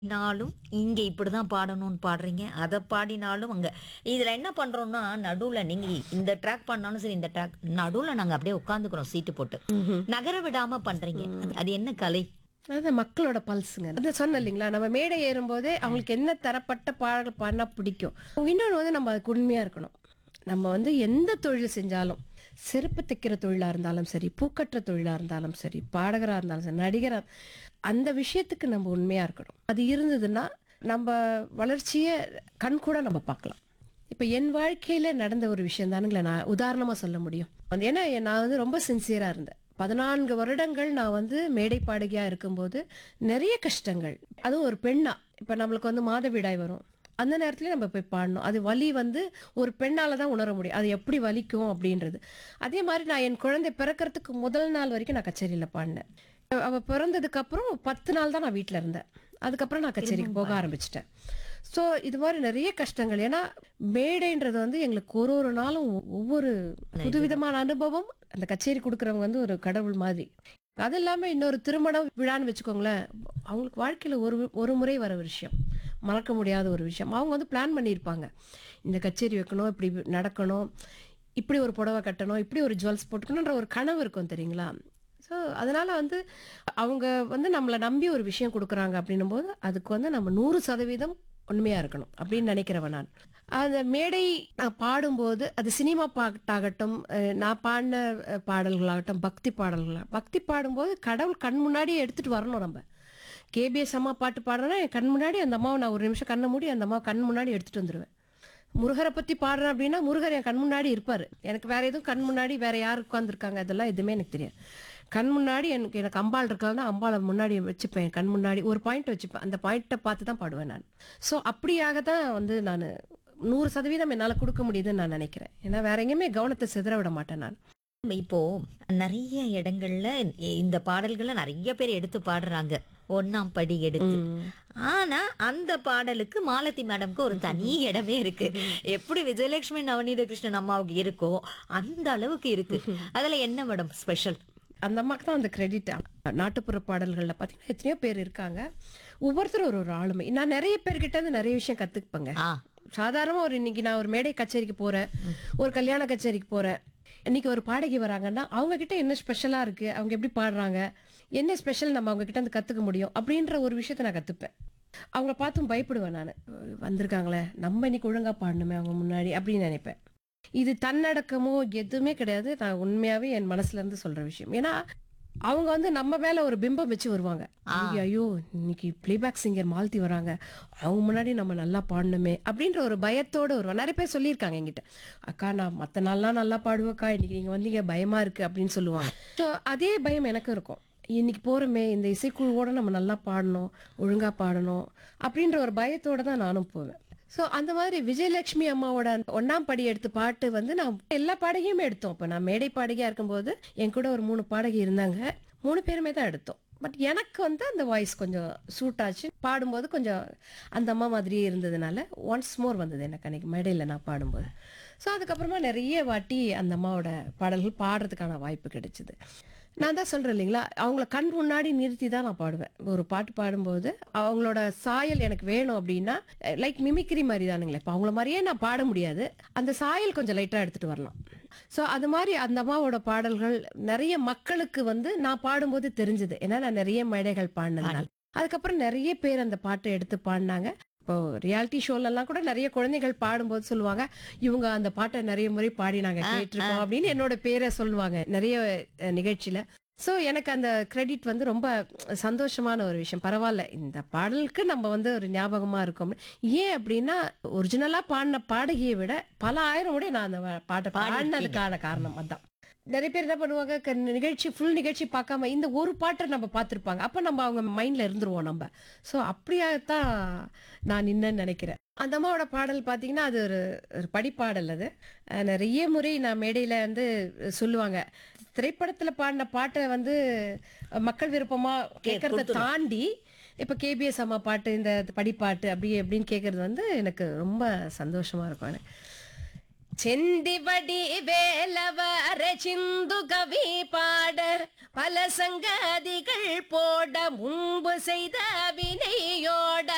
நாளும் இங்க இப்படிதான் பாடணும்னு பாடுறீங்க அதை பாடினாலும் அங்க இதுல என்ன பண்றோம்னா நடுவுல நீங்க இந்த ட்ராக் பண்ணாலும் சரி இந்த ட்ராக் நடுவுல நாங்க அப்படியே உட்காந்துக்கிறோம் சீட்டு போட்டு நகர விடாம பண்றீங்க அது- அது என்ன கலை அது மக்களோட பல்ஸுங்க அது சொன்ன இல்லைங்களா நம்ம மேடை ஏறும்போதே அவங்களுக்கு என்ன தரப்பட்ட பாடல் பாடினா பிடிக்கும் இன்னொன்று வந்து நம்ம அதுக்கு உண்மையா இருக்கணும் நம்ம வந்து எந்த தொழில் செஞ்சாலும் செருப்பு தைக்கிற தொழிலா இருந்தாலும் சரி பூக்கட்டுற தொழிலா இருந்தாலும் சரி பாடகரா இருந்தாலும் சரி நடிகரா அந்த விஷயத்துக்கு நம்ம உண்மையா இருக்கணும் அது இருந்ததுன்னா நம்ம வளர்ச்சியை கண் கூட நம்ம பார்க்கலாம் இப்போ என் வாழ்க்கையில நடந்த ஒரு விஷயம் தானுங்களே நான் உதாரணமா சொல்ல முடியும் அது ஏன்னா நான் வந்து ரொம்ப சின்சியரா இருந்தேன் பதினான்கு வருடங்கள் நான் வந்து மேடை பாடகியா இருக்கும்போது நிறைய கஷ்டங்கள் அதுவும் ஒரு பெண்ணா இப்போ நம்மளுக்கு வந்து மாதவிடாய் வரும் அந்த நேரத்துல நம்ம போய் பாடணும் அது வலி வந்து ஒரு பெண்ணால தான் உணர முடியும் அது எப்படி வலிக்கும் அப்படின்றது அதே மாதிரி நான் என் குழந்தை பிறக்கறதுக்கு முதல் நாள் வரைக்கும் நான் கச்சேரியில பாடினேன் அவ பிறந்ததுக்கு அப்புறம் பத்து நாள் தான் நான் வீட்ல இருந்தேன் அதுக்கப்புறம் நான் கச்சேரிக்கு போக ஆரம்பிச்சிட்டேன் ஸோ இது மாதிரி நிறைய கஷ்டங்கள் ஏன்னா மேடைன்றது வந்து எங்களுக்கு ஒரு ஒரு நாளும் ஒ- ஒவ்வொரு புதுவிதமான அனுபவம் அந்த கச்சேரி கொடுக்குறவங்க வந்து ஒரு கடவுள் மாதிரி அது இல்லாம இன்னொரு திருமணம் விழான்னு வச்சுக்கோங்களேன் அவங்களுக்கு வாழ்க்கையில ஒரு ஒரு முறை வர ஒரு விஷயம் மறக்க முடியாத ஒரு விஷயம் அவங்க வந்து பிளான் பண்ணியிருப்பாங்க இந்த கச்சேரி வைக்கணும் இப்படி நடக்கணும் இப்படி ஒரு புடவை கட்டணும் இப்படி ஒரு ஜுவல்ஸ் போட்டுக்கணுன்ற ஒரு கனவு இருக்கும் தெரியுங்களா ஸோ அதனால வந்து அவங்க வந்து நம்மளை நம்பி ஒரு விஷயம் கொடுக்குறாங்க அப்படின்னும் போது அதுக்கு வந்து நம்ம நூறு சதவீதம் உண்மையா இருக்கணும் அப்படின்னு நினைக்கிறவன் நான் அந்த மேடை நான் பாடும்போது அது சினிமா பாட்டாகட்டும் அஹ் நான் பாடின அஹ், பாடல்களாகட்டும் பக்தி பாடல்களா பக்தி பாடும்போது கடவுள் கண் முன்னாடியே எடுத்துட்டு வரணும் நம்ம கேபிஎஸ் அம்மா பாட்டு பாடுறேன்னா என் கண் முன்னாடி அந்த அம்மாவை நான் ஒரு நிமிஷம் கண்ணை மூடி அந்த அம்மாவை கண் முன்னாடி எடுத்துட்டு வந்துடுவேன் முருகரை பத்தி பாடுறேன் அப்படின்னா முருகர் என் கண் முன்னாடி இருப்பாரு எனக்கு வேற எதுவும் கண் முன்னாடி வேற யார் உட்காந்துருக்காங்க அதெல்லாம் எதுவுமே எனக்கு தெரியாது கண் முன்னாடி எனக்கு எனக்கு அம்பாள் இருக்காங்கன்னா அம்பாளை முன்னாடி வச்சுப்பேன் என் கண் முன்னாடி ஒரு பாயிண்ட் வச்சுப்பேன் அந்த பாயிண்ட்டை பார்த்து தான் பாடுவேன் நான் ஸோ அப்படியாக தான் வந்து நான் நூறு சதவீதம் என்னால் கொடுக்க முடியுதுன்னு நான் நினைக்கிறேன் ஏன்னா வேற எங்கேயுமே கவனத்தை சிதற விட மாட்டேன் நான் இப்போ நிறைய இடங்கள்ல இந்த பாடல்களை நிறைய பேர் எடுத்து பாடுறாங்க ஒண்ணாம் படி எடுத்து ஆனா அந்த பாடலுக்கு மாலதி மேடம்க்கு ஒரு தனி இடமே இருக்கு எப்படி விஜயலட்சுமி நவநீத கிருஷ்ணன் அம்மாவுக்கு இருக்கோ அந்த அளவுக்கு இருக்கு அதுல என்ன மேடம் ஸ்பெஷல் அந்த அம்மாக்கு தான் அந்த கிரெடிட் நாட்டுப்புற பாடல்கள்ல பார்த்தீங்கன்னா எத்தனையோ பேர் இருக்காங்க ஒவ்வொருத்தரும் ஒரு ஒரு ஆளுமை நான் நிறைய பேர்கிட்ட இருந்து நிறைய விஷயம் கத்துப்பேங்க ஆ சாதாரணமா ஒரு இன்னைக்கு நான் ஒரு மேடை கச்சேரிக்கு போறேன் ஒரு கல்யாண கச்சேரிக்கு போறேன் இன்னைக்கு ஒரு பாடகி வராங்கன்னா அவங்க கிட்ட என்ன ஸ்பெஷலா இருக்கு அவங்க எப்படி பாடுறாங்க என்ன ஸ்பெஷல் நம்ம அவங்க கிட்ட இருந்து கத்துக்க முடியும் அப்படின்ற ஒரு விஷயத்த நான் கத்துப்பேன் அவங்கள பார்த்தும் பயப்படுவேன் நான் வந்திருக்காங்களே நம்ம இன்னைக்கு ஒழுங்கா பாடணுமே அவங்க முன்னாடி அப்படின்னு நினைப்பேன் இது தன்னடக்கமோ எதுவுமே கிடையாது நான் உண்மையாவே என் மனசுல இருந்து சொல்ற விஷயம் ஏன்னா அவங்க வந்து நம்ம மேல ஒரு பிம்பம் வச்சு வருவாங்க ஐயோ, ஐயோ இன்னைக்கு பிளேபேக் சிங்கர் மால்தி வராங்க அவங்க முன்னாடி நம்ம நல்லா பாடணுமே அப்படின்ற ஒரு பயத்தோட வருவாங்க நிறைய பேர் சொல்லியிருக்காங்க என்கிட்ட அக்கா நான் மத்த நாள்லாம் நல்லா பாடுவேக்கா இன்னைக்கு நீங்க வந்தீங்க பயமா இருக்கு அப்படின்னு சொல்லுவாங்க ஸோ அதே பயம் எனக்கும் இருக்கும் இன்னைக்கு போறோமே இந்த இசைக்குழுவோட நம்ம நல்லா பாடணும் ஒழுங்கா பாடணும் அப்படின்ற ஒரு பயத்தோட தான் நானும் போவேன் ஸோ அந்த மாதிரி விஜயலட்சுமி அம்மாவோட அந்த ஒண்ணாம் படி எடுத்து பாட்டு வந்து நான் எல்லா பாடகியுமே எடுத்தோம் இப்போ நான் மேடை பாடகியா இருக்கும்போது என் கூட ஒரு மூணு பாடகி இருந்தாங்க மூணு பேருமே தான் எடுத்தோம் பட் எனக்கு வந்து அந்த வாய்ஸ் கொஞ்சம் சூட் ஆச்சு பாடும்போது கொஞ்சம் அந்த அம்மா மாதிரியே இருந்ததுனால ஒன்ஸ் மோர் வந்தது எனக்கு அன்னைக்கு மேடையில் நான் பாடும்போது ஸோ அதுக்கப்புறமா நிறைய வாட்டி அந்த அம்மாவோட பாடல்கள் பாடுறதுக்கான வாய்ப்பு கிடைச்சிது நான் தான் சொல்றேன் இல்லைங்களா அவங்கள கண் முன்னாடி நிறுத்தி தான் நான் பாடுவேன் ஒரு பாட்டு பாடும்போது அவங்களோட சாயல் எனக்கு வேணும் அப்படின்னா லைக் மிமிக்ரி மாதிரி தானுங்களே இப்போ அவங்கள மாதிரியே நான் பாட முடியாது அந்த சாயல் கொஞ்சம் லைட்டாக எடுத்துட்டு வரலாம் ஸோ அது மாதிரி அந்த அம்மாவோட பாடல்கள் நிறைய மக்களுக்கு வந்து நான் பாடும்போது தெரிஞ்சது ஏன்னா நான் நிறைய மேடைகள் பாடினதுனால அதுக்கப்புறம் நிறைய பேர் அந்த பாட்டை எடுத்து பாடினாங்க இப்போ ரியாலிட்டி ஷோல எல்லாம் கூட நிறைய குழந்தைகள் பாடும்போது சொல்லுவாங்க இவங்க அந்த பாட்டை நிறைய முறை பாடி நாங்க கேட்டிருக்கோம் அப்படின்னு என்னோட பேரை சொல்லுவாங்க நிறைய அஹ், நிகழ்ச்சியில சோ எனக்கு அந்த கிரெடிட் வந்து ரொம்ப சந்தோஷமான ஒரு விஷயம் பரவாயில்ல இந்த பாடலுக்கு நம்ம வந்து ஒரு ஞாபகமா இருக்கோம் ஏன் அப்படின்னா ஒரிஜினலா பாடின பாடகியை விட பல ஆயிரம் விட நான் அந்த பாட்டை பாடினதுக்கான காரணம் அதான் நிறைய பேர் என்ன பண்ணுவாங்க க- நிகழ்ச்சி ஃபுல் நிகழ்ச்சி பார்க்காம இந்த ஒரு பாட்டை நம்ம பார்த்துருப்பாங்க அப்ப நம்ம அவங்க மைண்ட்ல இருந்துருவோம் நம்ம ஸோ அப்படியாகத்தான் நான் நின்னேன்னு நினைக்கிறேன் அந்த அம்மாவோட பாடல் பார்த்தீங்கன்னா அது ஒரு ஒரு படிப்பாடல் அது அஹ் நிறைய முறை நான் மேடையில வந்து சொல்லுவாங்க திரைப்படத்துல பாடின பாட்டை வந்து மக்கள் விருப்பமா கேட்கறத தாண்டி இப்ப கேபிஎஸ் அம்மா பாட்டு இந்த படிப்பாட்டு அப்படி அப்படின்னு கேட்கறது வந்து எனக்கு ரொம்ப சந்தோஷமா இருக்கும் எனக்கு செந்திவடி வேலவர சிந்து கவி பாடர் பல சங்கதிகள் போட முன்பு செய்த வினையோட